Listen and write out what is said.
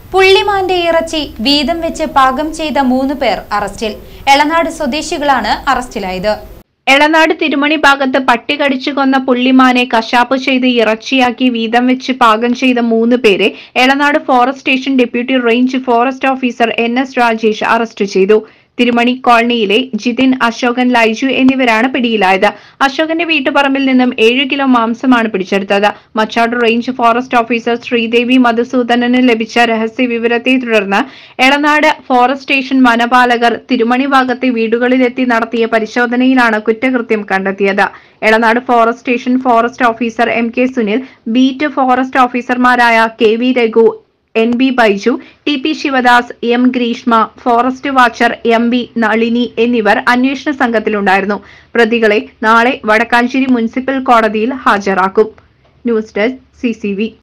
പുള്ളിമാന്റെ ഇറച്ചി വീതം വെച്ച് പാകം ചെയ്ത മൂന്ന് പേർ അറസ്റ്റിൽ എളനാട് സ്വദേശികളാണ് അറസ്റ്റിലായത് എളനാട് തിരുമണി ഭാഗത്ത് പട്ടി കടിച്ചു കൊന്ന പുള്ളിമാനെ കശാപ്പ് ചെയ്ത് ഇറച്ചിയാക്കി വീതം വെച്ച് പാകം ചെയ്ത മൂന്ന് പേരെ Elanad forest station deputy range forest officer N S Rajesh arrest ചെയ്തു തിരുമണി കോളനിയിലെ ജിതിൻ അശോകൻ ലൈജു എന്നിവരാണ് പിടിയിലായത് അശോകന്റെ വീട്ടുപറമ്പിൽ നിന്നും ഏഴ് കിലോ മാംസമാണ് പിടിച്ചെടുത്തത് Machad range forest officer Sreedevi മധുസൂദനന് ലഭിച്ച രഹസ്യ വിവരത്തെ തുടർന്ന് എളനാട് ഫോറസ്റ്റ് സ്റ്റേഷൻ വനപാലകർ തിരുമണി ഭാഗത്തെ വീടുകളിലെത്തി നടത്തിയ പരിശോധനയിലാണ് കുറ്റകൃത്യം കണ്ടെത്തിയത് Elanad forest station forest officer M K Sunil beat forest ഓഫീസർമാരായ K V Raghu N B Baiju T P Sivadas M Greeshma forest watcher M B Nalini എന്നിവർ അന്വേഷണ സംഘത്തിലുണ്ടായിരുന്നു പ്രതികളെ നാളെ വടക്കാഞ്ചേരി മുനിസിപ്പൽ കോടതിയിൽ ഹാജരാക്കും ന്യൂസ് ഡെസ്ക് സി